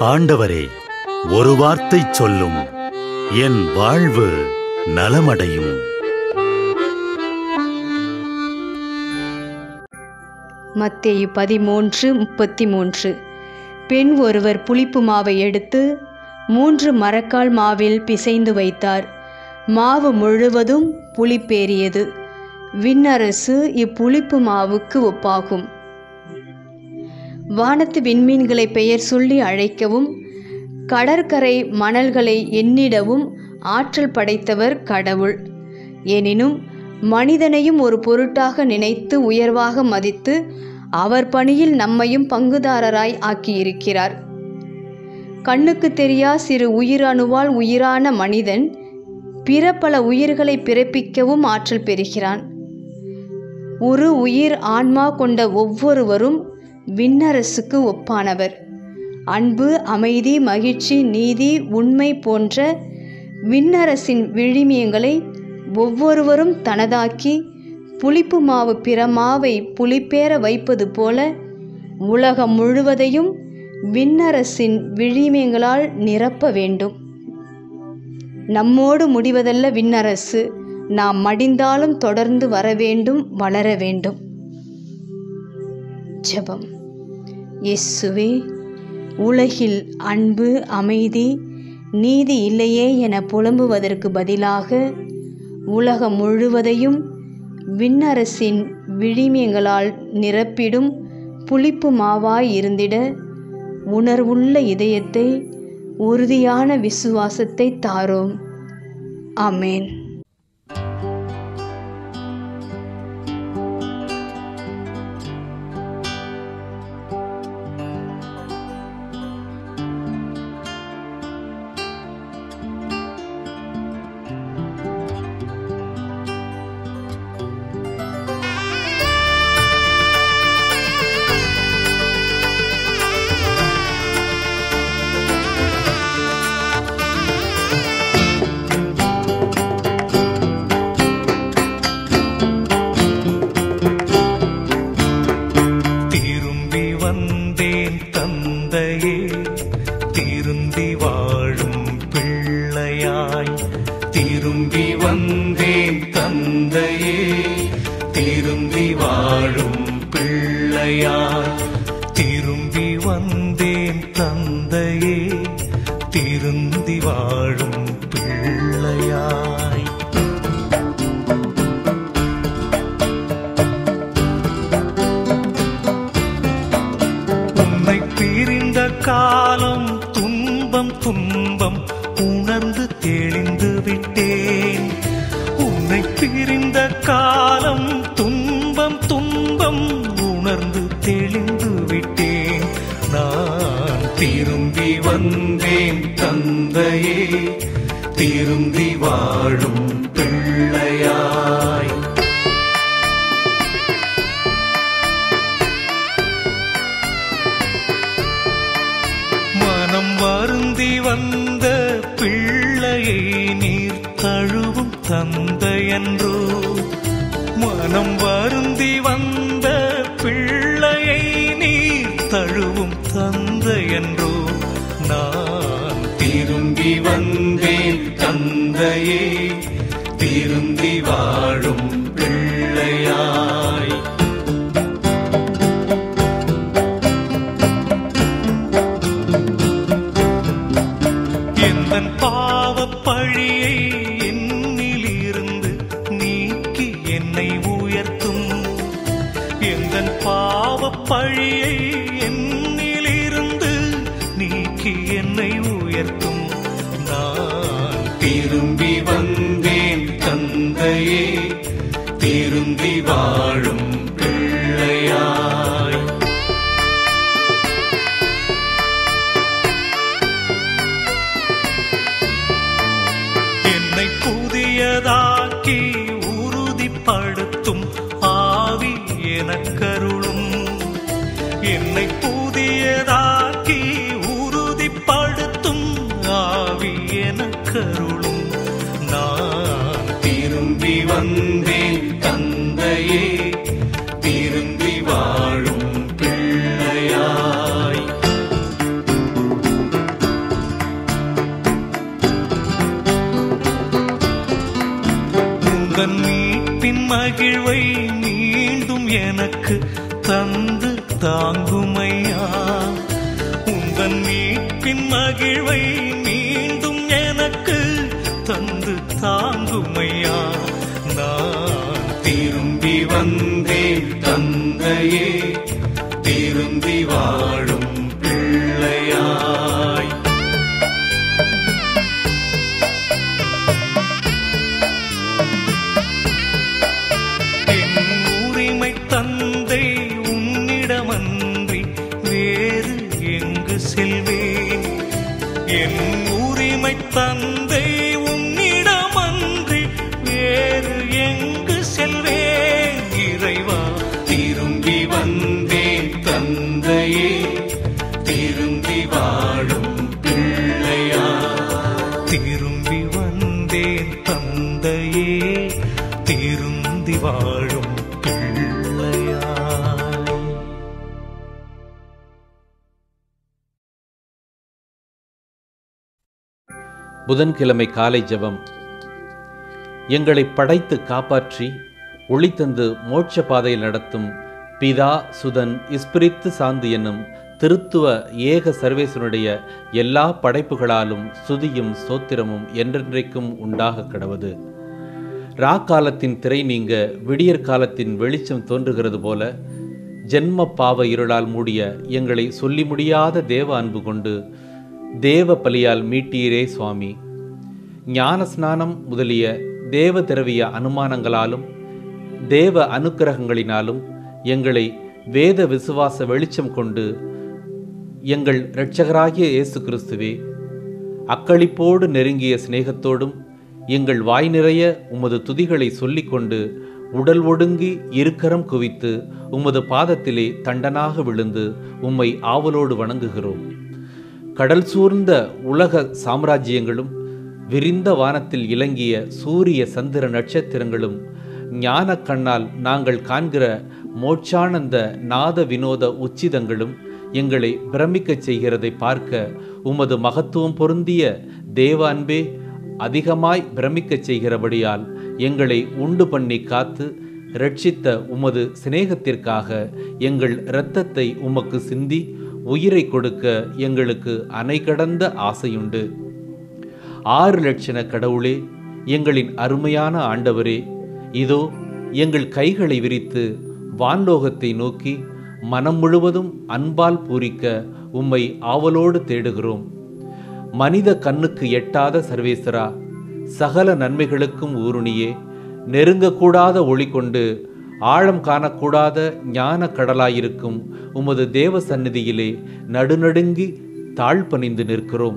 ஆண்டவரே ஒரு வார்த்தை சொல்லும் என் வாழ்வு நலமடையும் மத்தேயு பதிமூன்று முப்பத்தி மூன்று பெண் ஒருவர் புளிப்பு மாவை எடுத்து மூன்று மரக்கால் மாவில் பிசைந்து வைத்தார் மாவு முழுவதும் புளிப்பேறியது விண்ணரசு இப்புளிப்பு மாவுக்கு ஒப்பாகும் வானத்து விண்மீன்களை பெயர் சொல்லி அழைக்கவும் கடற்கரை மணல்களை எண்ணிடவும் ஆற்றல் படைத்தவர் கடவுள் எனினும் மனிதனையும் ஒரு பொருட்டாக நினைத்து உயர்வாக மதித்து அவர் பணியில் நம்மையும் பங்குதாரராய் ஆக்கியிருக்கிறார் கண்ணுக்கு தெரியா சிறு உயிரணுவால் உயிரான மனிதன் பிற பல உயிர்களை பிறப்பிக்கவும் ஆற்றல் பெறுகிறான் ஒரு உயிர் ஆன்மா கொண்ட ஒவ்வொருவரும் விண்ணரசுக்கு ஒப்பானவர் அன்பு அமைதி மகிழ்ச்சி நீதி உண்மை போன்ற விண்ணரசின் விழுமியங்களை ஒவ்வொருவரும் தனதாக்கி புளிப்பு மாவு பிற மாவை புளிப்பேற வைப்பது போல உலகம் முழுவதையும் விண்ணரசின் விழுமியங்களால் நிரப்ப வேண்டும் நம்மோடு முடிவதல்ல விண்ணரசு நாம் மடிந்தாலும் தொடர்ந்து வர வேண்டும் வளர வேண்டும் ஜெபம் இயேசுவே உலகில் அன்பு அமைதி நீதி இல்லையே என புலம்புவதற்கு பதிலாக உலகம் முழுவதையும் விண்ணரசின் விழிமியங்களால் நிரப்பிடும் புளிப்பு மாவாய் இருந்திட உணர்வுள்ள இதயத்தை உறுதியான விசுவாசத்தை தாரோம் ஆமேன் திரும்பி வந்தேன் தந்தையே திருந்தி வாழும் பிள்ளையாய் திரும்பி வந்தேன் தந்தையே திருந்தி வாழும் பிள்ளையாய் திரும்பி வந்தேன் தந்தையே திருந்தி வாழும் பிள்ளையாய் உன்னை பிரிந்த காலம் துன்பம் துன்பம் உணர்ந்து தெளிந்து விட்டேன் உன்னை பிரிந்த காலம் துன்பம் துன்பம் உணர்ந்து தெளிந்து விட்டேன் நான் திரும்பி வந்தேன் தந்தையே திரும்பி வாழும் பிள்ளையாய் மனம் வருந்தி வந்த பிள்ளையை நீர் தழுவும் தந்தையன்றோ மனம் வருந்தி வந்த பிள்ளையை நீர் தழுவும் தந்தையன்றோ நான் திரும்பி வந்தேன் தந்தையே திருந்தி வாழும் பிள்ளையாய் எந்தன் பாவப் பழியை என்னிலிருந்து நீக்கி என்னை உயர்த்தும் எந்தன் பாவப் பழியை என்னிலிருந்து நீக்கி என்னை உயர்த்தும் நான் திரும்பி வந்தேன் தந்தையே திருந்தி வாழும் மகிழ்வை மீண்டும் எனக்கு தந்து தாங்குமையா உந்தன் மீட்பின் மகிழ்வை மீண்டும் எனக்கு தந்து தாங்குமையா நான் திரும்பி வந்தேன் தந்தையே திரும்பி வாழும் பிள்ளையாய் என் உரிமை தந்தை உன்னிடமன்றி வேறு எங்கு செல்வேன் என் உரிமை தந்தை உன்னிடமன்றி வேறு எங்கு செல்வேன் இறைவா திரும்பி வந்தேன் தந்தையே திரும்பி வாழும் பிள்ளையா திரும்பி வந்தேன் தந்தையே திருந்தி வாழும் பிள்ளையாய் புதன்கிழமை காலை ஜெபம் எங்களை படைத்து காப்பாற்றி ஒளி தந்து மோட்ச பாதையில் நடத்தும் பிதா சுதன் இஸ்பிரித்து சாந்து என்னும் திருத்துவ ஏக சர்வேசனுடைய எல்லா படைப்புகளாலும் சுதியும் சோத்திரமும் என்றென்றைக்கும் உண்டாக கடவது ரா காலத்தின் திரை நீங்க விடியற் காலத்தின் வெளிச்சம் தோன்றுகிறது போல ஜென்ம பாவ இருளால் மூடிய எங்களை சொல்லி முடியாத தேவ அன்பு கொண்டு தேவ பலியால் மீட்டீரே சுவாமி ஞான ஸ்நானம் முதலிய தேவ திரவிய அனுமானங்களாலும் தேவ அனுக்கிரகங்களினாலும் எங்களை வேத விசுவாச வெளிச்சம் கொண்டு எங்கள் இரட்சகராகிய இயேசு கிறிஸ்துவே அக்களிப்போடு நெருங்கிய சிநேகத்தோடும் எங்கள் வாய் நிறைய உமது துதிகளை சொல்லிக்கொண்டு உடல் ஒடுங்கி இருக்கரம் குவித்து உமது பாதத்திலே தண்டனாக விழுந்து உம்மை ஆவலோடு வணங்குகிறோம் கடல் சூழ்ந்த உலக சாம்ராஜ்யங்களும் விரிந்த வானத்தில் இலங்கிய சூரிய சந்திர நட்சத்திரங்களும் ஞான கண்ணால் நாங்கள் காண்கிற மோட்சானந்த நாத வினோத உச்சிதங்களும் எங்களை பிரமிக்கச் செய்கிறதை பார்க்க உமது மகத்துவம் பொருந்திய தேவ அன்பே அதிகமாய் பிரமிக்கச் செய்கிறபடியால் எங்களை உண்டு பண்ணி காத்து ரட்சித்த உமது சிநேகத்திற்காக எங்கள் இரத்தத்தை உமக்கு சிந்தி உயிரை கொடுக்க எங்களுக்கு அணை கடந்த ஆசையுண்டு ஆறு லட்சண கடவுளே எங்களின் அருமையான ஆண்டவரே இதோ எங்கள் கைகளை விரித்து வான்லோகத்தை நோக்கி மனம் முழுவதும் அன்பால் பூரிக்க உம்மை ஆவலோடு தேடுகிறோம் மனித கண்ணுக்கு எட்டாத சர்வேசரா சகல நன்மைகளுக்கும் ஊருணியே நெருங்கக்கூடாத ஒளி கொண்டு ஆழம் காணக்கூடாத ஞான கடலாயிருக்கும் உமது தேவ சந்நிதியிலே நடுநடுங்கி தாழ்பணிந்து நிற்கிறோம்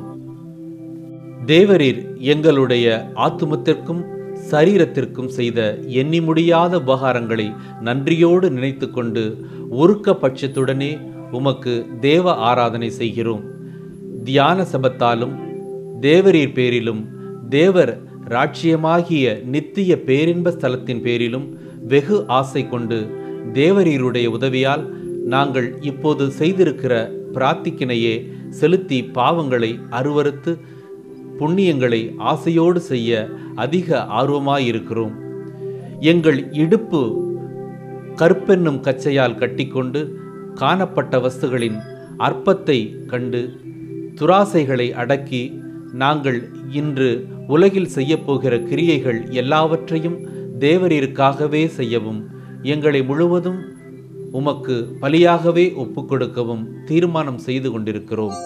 தேவரீர் எங்களுடைய ஆத்துமத்திற்கும் சரீரத்திற்கும் செய்த எண்ணி முடியாத உபகாரங்களை நன்றியோடு நினைத்து கொண்டு உருக்க பட்சத்துடனே உமக்கு தேவ ஆராதனை செய்கிறோம் தியான சபத்தாலும் தேவரீர் பேரிலும் தேவர் ராட்சியமாகிய நித்திய பேரின்ப ஸ்தலத்தின் பேரிலும் வெகு ஆசை கொண்டு தேவரீருடைய உதவியால் நாங்கள் இப்போது செய்திருக்கிற பிரார்த்திக்கினையே செலுத்தி பாவங்களை அருவறுத்து புண்ணியங்களை ஆசையோடு செய்ய அதிக ஆர்வமாயிருக்கிறோம் எங்கள் இடுப்பு கற்பென்னும் கச்சையால் கட்டிக்கொண்டு காணப்பட்ட வஸ்துகளின் அற்பத்தை கண்டு துராசைகளை அடக்கி நாங்கள் இன்று உலகில் செய்யப்போகிற கிரியைகள் எல்லாவற்றையும் தேவரீருக்காகவே செய்யவும் எங்களை முழுவதும் உமக்கு பலியாகவே ஒப்புக்கொடுக்கவும் தீர்மானம் செய்து கொண்டிருக்கிறோம்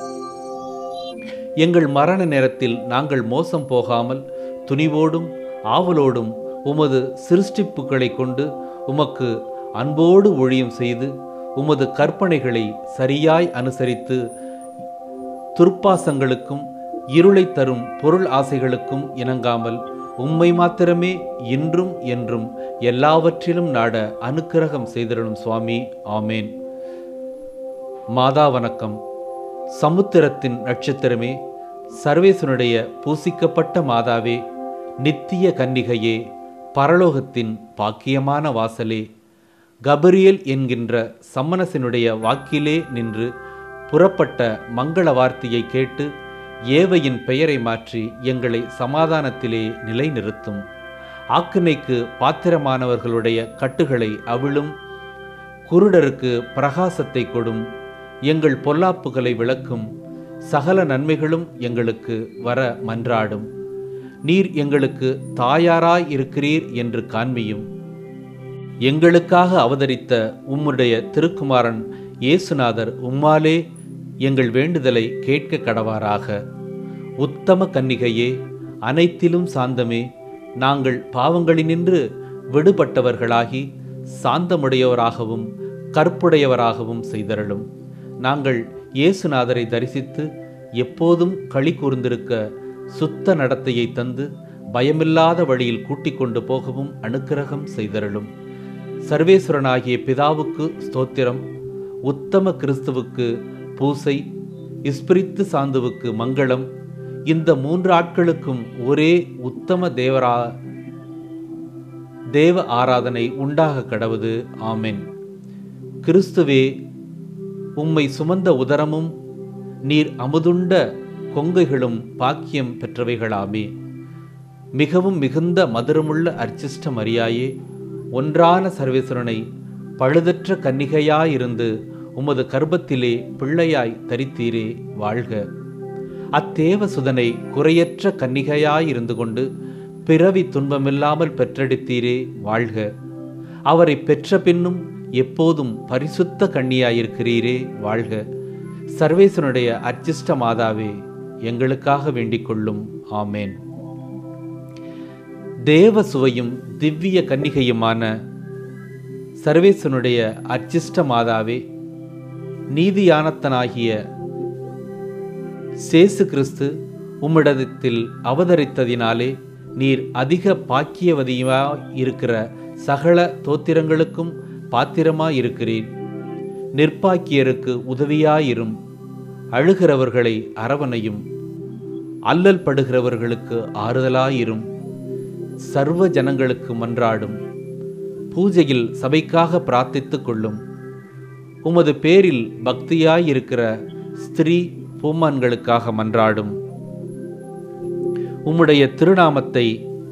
எங்கள் மரண நேரத்தில் நாங்கள் மோசம் போகாமல் துணிவோடும் ஆவலோடும் உமது சிருஷ்டிப்புகளை கொண்டு உமக்கு அன்போடு ஒழியும் செய்து உமது கற்பனைகளை சரியாய் அனுசரித்து துர்ப்பாசங்களுக்கும் இருளை தரும் பொருள் ஆசைகளுக்கும் இணங்காமல் உம்மை மாத்திரமே இன்றும் என்றும் எல்லாவற்றிலும் நாட அனுக்கிரகம் செய்திடணும் சுவாமி ஆமேன் மாதா வணக்கம் சமுத்திரத்தின் நட்சத்திரமே சர்வேசனுடைய பூசிக்கப்பட்ட மாதாவே நித்திய கன்னிகையே பரலோகத்தின் பாக்கியமான வாசலே கபரியேல் என்கின்ற சம்மனசனுடைய வாக்கிலே நின்று புறப்பட்ட மங்கள வார்த்தையை கேட்டு ஏவையின் பெயரை மாற்றி எங்களை சமாதானத்திலே நிலைநிறுத்தும் ஆக்கினைக்கு பாத்திரமானவர்களுடைய கட்டுகளை அவிழும் குருடருக்கு பிரகாசத்தை கொடும் எங்கள் பொல்லாப்புகளை விளக்கும் சகல நன்மைகளும் எங்களுக்கு வர மன்றாடும் நீர் எங்களுக்கு தாயாராய் இருக்கிறீர் என்று காண்பியும் எங்களுக்காக அவதரித்த உம்முடைய திருக்குமாரன் இயேசுநாதர் உம்மாலே எங்கள் வேண்டுதலை கேட்க கடவாராக உத்தம கன்னிகையே அனைத்திலும் சாந்தமே நாங்கள் பாவங்களினின்று விடுபட்டவர்களாகி சாந்தமுடையவராகவும் கற்புடையவராகவும் செய்தருளும் நாங்கள் இயேசுநாதரை தரிசித்து எப்போதும் களி கூர்ந்திருக்க சுத்த நடத்தையை தந்து பயமில்லாத வழியில் கூட்டிக் கொண்டு போகவும் அனுக்கிரகம் செய்தருளும் சர்வேஸ்வரனாகிய பிதாவுக்கு ஸ்தோத்திரம் உத்தம கிறிஸ்துவுக்கு பூசை இஸ்பிரித்து சாந்துவுக்கு மங்களம் இந்த மூன்று ஆட்களுக்கும் ஒரே உத்தம தேவரா தேவ ஆராதனை உண்டாக கடவுது ஆமென் கிறிஸ்துவே உம்மை சுமந்த உதரமும் நீர் அமுதுண்ட கொங்கைகளும் பாக்கியம் பெற்றவைகளாமே மிகவும் மிகுந்த மதுரமுள்ள அர்ச்சிஷ்ட மரியாயே ஒன்றான சர்வேஸ்வரனை பழுதற்ற கன்னிகையாயிருந்து உமது கர்ப்பத்திலே பிள்ளையாய் தரித்தீரே வாழ்க அத்தேவ சுதனை குறையற்ற கன்னிகையாயிருந்து கொண்டு பிறவி துன்பமில்லாமல் பெற்றெடுத்தீரே வாழ்க அவரை பெற்ற பின்னும் எப்போதும் பரிசுத்த கன்னியாயிருக்கிறீரே வாழ்க சர்வேசனுடைய அர்ச்சிஷ்ட மாதாவே எங்களுக்காக வேண்டிக் கொள்ளும் ஆமேன் தேவ சுவையும் திவ்ய கன்னிகையுமான சர்வேசனுடைய அர்ச்சிஷ்ட மாதாவே நீதியானத்தனாகிய சேசு கிறிஸ்து உம்மிடத்தில் அவதரித்ததினாலே நீர் அதிக பாக்கியவதியாய் இருக்கிற சகல தோத்திரங்களுக்கும் பாத்திரமாயிருக்கிறீர் நிர்பாக்கியருக்கு உதவியாயிரும் அழுகிறவர்களை அரவணையும் அல்லல் படுகிறவர்களுக்கு ஆறுதலாயிரும் சர்வ ஜனங்களுக்கு மன்றாடும் பூஜையில் சபைக்காக பிரார்த்தித்துக் கொள்ளும் உமது பேரில் பக்தியாயிருக்கிற ஸ்திரீ பூமான்களுக்காக மன்றாடும் உம்முடைய திருநாமத்தை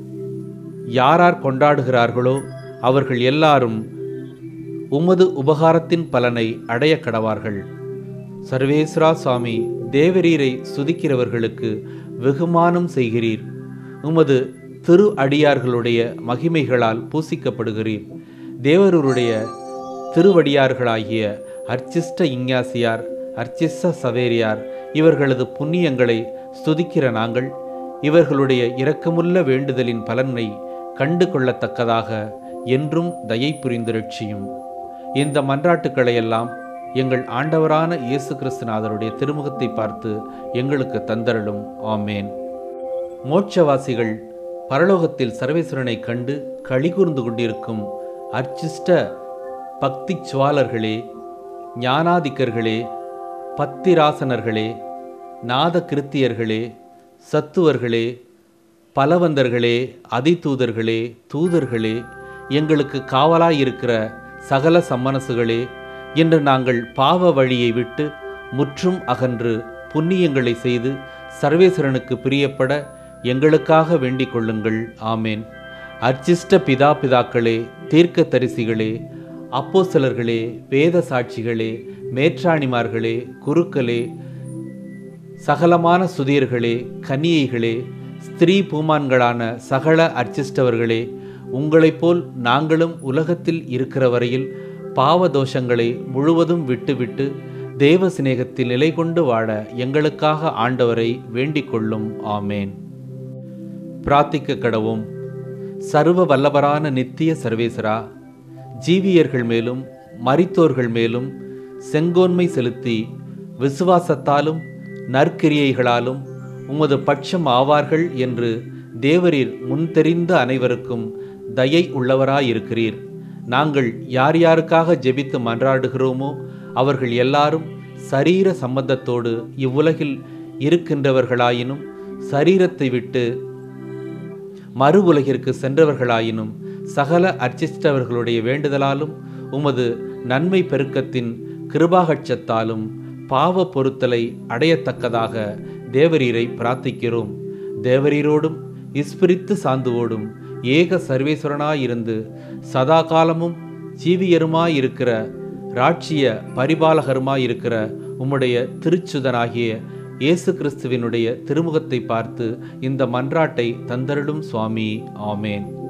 யாரார் கொண்டாடுகிறார்களோ அவர்கள் எல்லாரும் உமது உபகாரத்தின் பலனை அடைய கடவார்கள் சர்வேஸ்வரா சுவாமி தேவரீரை சுதிக்கிறவர்களுக்கு வெகுமானம் செய்கிறீர் உமது திரு அடியார்களுடைய மகிமைகளால் பூசிக்கப்படுகிறீர் தேவருடைய திருவடியார்களாகிய அர்ச்சிஷ்ட இஞ்ஞாசியார் அர்ச்சிஷ்ட சவேரியார் இவர்களது புண்ணியங்களை ஸ்துதிக்கிற நாங்கள் இவர்களுடைய இரக்கமுள்ள வேண்டுதலின் பலனை கண்டு கொள்ளத்தக்கதாக என்றும் தயை புரிந்திருட்சியும் இந்த மன்றாட்டுக்களையெல்லாம் எங்கள் ஆண்டவரான இயேசு கிறிஸ்துநாதருடைய திருமுகத்தை பார்த்து எங்களுக்கு தந்தருளும் ஆமேன் மோட்சவாசிகள் பரலோகத்தில் சர்வேஸ்வரனை கண்டு களிகூர்ந்து கொண்டிருக்கும் அர்ச்சிஷ்ட பக்தி சுவாலர்களே ஞானாதிக்கர்களே பத்திராசனர்களே நாத கிருத்தியர்களே சத்துவர்களே பலவந்தர்களே அதிதூதர்களே தூதர்களே எங்களுக்கு காவலாயிருக்கிற சகல சம்மனசுகளே என்று நாங்கள் பாவ வழியை விட்டு முற்றும் அகன்று புண்ணியங்களை செய்து சர்வேஸ்வரனுக்கு பிரியப்பட எங்களுக்காக வேண்டிக் கொள்ளுங்கள் ஆமேன் அர்ச்சிஷ்ட பிதா பிதாக்களே தீர்க்க தரிசிகளே அப்போஸ்தலர்களே வேத சாட்சிகளே மேற்றாணிமார்களே குருக்களே சகலமான சுதியர்களே கன்னியைகளே ஸ்திரீ பூமான்களான சகல அர்ச்சிஷ்டவர்களே உங்களைப் போல் நாங்களும் உலகத்தில் இருக்கிற வரையில் பாவ தோஷங்களை முழுவதும் விட்டுவிட்டு தேவ சிநேகத்தில் நிலை கொண்டு வாழ எங்களுக்காக ஆண்டவரை வேண்டிக் கொள்ளும் ஆமேன் பிரார்த்திக்க கடவும் சர்வ வல்லவரான நித்திய சர்வேசரா ஜீவியர்கள் மேலும் மரித்தோர்கள் மேலும் செங்கோன்மை செலுத்தி விசுவாசத்தாலும் நற்கிரியைகளாலும் உமது பட்சம் ஆவார்கள் என்று தேவரீர் முன்தெரிந்த அனைவருக்கும் தயை உள்ளவராயிருக்கிறீர் நாங்கள் யார் யாருக்காக ஜெபித்து மன்றாடுகிறோமோ அவர்கள் எல்லாரும் சரீர சம்பந்தத்தோடு இவ்வுலகில் இருக்கின்றவர்களாயினும் சரீரத்தை விட்டு மறு உலகிற்கு சென்றவர்களாயினும் சகல அர்ச்சிஷ்டவர்களுடைய வேண்டுதலாலும் உமது நன்மை பெருக்கத்தின் கிருபாகட்சத்தாலும் பாவ பொருத்தலை அடையத்தக்கதாக தேவரீரை பிரார்த்திக்கிறோம் தேவரீரோடும் இஸ்பிரித்து சாந்துவோடும் ஏக சர்வேஸ்வரனாயிருந்து சதா காலமும் ஜீவியருமாயிருக்கிற ராட்சிய பரிபாலகருமாயிருக்கிற உம்முடைய திருச்சுதனாகிய இயேசு கிறிஸ்துவினுடைய திருமுகத்தை பார்த்து இந்த மன்றாட்டை தந்தருளும் சுவாமி ஆமேன்